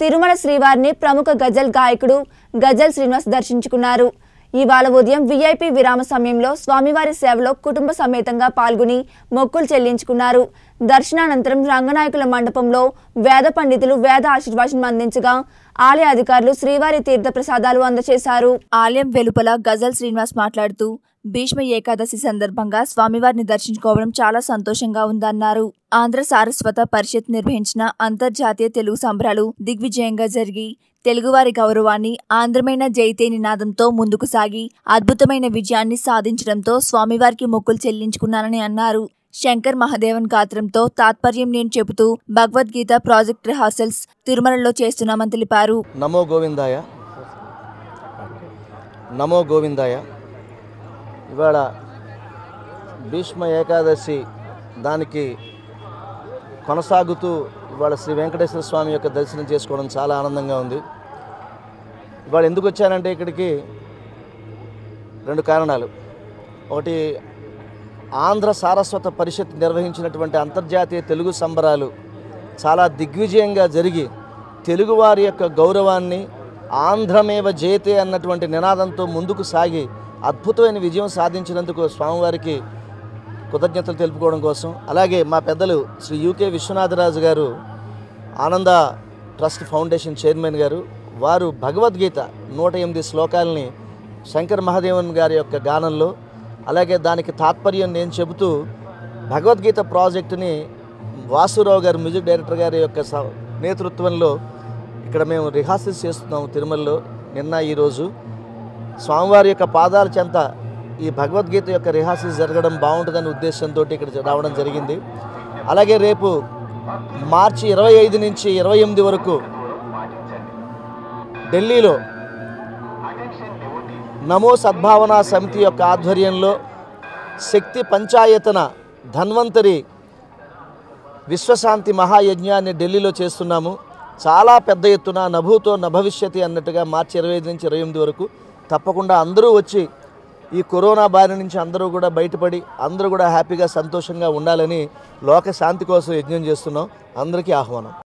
తిరుమల శ్రీవారిని ప్రముఖ గజల్ గాయకుడు గజల్ శ్రీనివాస్ దర్శించుకున్నారు ఇవాళ ఉదయం వీఐపీ విరామ సమయంలో స్వామివారి సేవలో కుటుంబ సమేతంగా పాల్గొని మొక్కులు చెల్లించుకున్నారు దర్శనానంతరం రంగనాయకుల మండపంలో వేద పండితులు వేద ఆశీర్వాచనం అందించగా ఆలయ అధికారులు శ్రీవారి తీర్థ ప్రసాదాలు అందజేశారు ఆలయం వెలుపల గజల్ శ్రీనివాస్ మాట్లాడుతూ భీష్మ ఏకాదశి సందర్భంగా స్వామివారిని దర్శించుకోవడం చాలా సంతోషంగా ఉందన్నారు ఆంధ్ర సారస్వత పరిషత్ నిర్వహించిన అంతర్జాతీయ తెలుగు సంబరాలు దిగ్విజయంగా జరిగి తెలుగువారి గౌరవాన్ని ఆంధ్రమైన జైతే నినాదంతో ముందుకు సాగి అద్భుతమైన విజయాన్ని సాధించడంతో స్వామివారికి మొక్కులు చెల్లించుకున్నానని అన్నారు శంకర్ మహాదేవన్ గాత్రంతో తాత్పర్యం నేను చెబుతూ భగవద్గీత ప్రాజెక్ట్ రిహార్సల్స్ తిరుమలలో చేస్తున్నామని తెలిపారు నమో గోవిందాయ నమో గోవిందాయ ఇవాళ భీష్మ ఏకాదశి దానికి కొనసాగుతూ ఇవాళ శ్రీ వెంకటేశ్వర స్వామి యొక్క దర్శనం చేసుకోవడం చాలా ఆనందంగా ఉంది ఇవాళ ఎందుకు వచ్చానంటే ఇక్కడికి రెండు కారణాలు ఒకటి ఆంధ్ర సారస్వత పరిషత్ నిర్వహించినటువంటి అంతర్జాతీయ తెలుగు సంబరాలు చాలా దిగ్విజయంగా జరిగి తెలుగువారి యొక్క గౌరవాన్ని ఆంధ్రమేవ జయతే అన్నటువంటి నినాదంతో ముందుకు సాగి అద్భుతమైన విజయం సాధించినందుకు స్వామివారికి కృతజ్ఞతలు తెలుపుకోవడం కోసం అలాగే మా పెద్దలు శ్రీ యూకే విశ్వనాథరాజు గారు ఆనంద ట్రస్ట్ ఫౌండేషన్ చైర్మన్ గారు వారు భగవద్గీత నూట ఎనిమిది శ్లోకాలని శంకర్ మహాదేవన్ గారి యొక్క గానంలో అలాగే దానికి తాత్పర్యం నేను చెబుతూ భగవద్గీత ప్రాజెక్టుని వాసురావు గారు మ్యూజిక్ డైరెక్టర్ గారి యొక్క స- నేతృత్వంలో ఇక్కడ మేము రిహార్సల్స్ చేస్తున్నాము తిరుమలలో నిన్న ఈరోజు స్వామివారి యొక్క పాదాల చెంత ఈ భగవద్గీత యొక్క రిహార్సల్స్ జరగడం బాగుంటుందనే ఉద్దేశంతో ఇక్కడ రావడం జరిగింది అలాగే రేపు మార్చి ఇరవై ఐదు నుంచి ఇరవై ఎనిమిది వరకు ఢిల్లీలో నమో సద్భావన సమితి యొక్క ఆధ్వర్యంలో శక్తి పంచాయతన ధన్వంతరి విశ్వశాంతి మహాయజ్ఞాన్ని ఢిల్లీలో చేస్తున్నాము చాలా పెద్ద ఎత్తున నభూతో నభవిష్యతి అన్నట్టుగా మార్చి ఇరవై ఐదు నుంచి ఇరవై ఎనిమిది వరకు తప్పకుండా అందరూ వచ్చి ఈ కరోనా బారి నుంచి అందరూ కూడా బయటపడి అందరూ కూడా హ్యాపీగా సంతోషంగా ఉండాలని లోక శాంతి కోసం యజ్ఞం చేస్తున్నాం అందరికీ ఆహ్వానం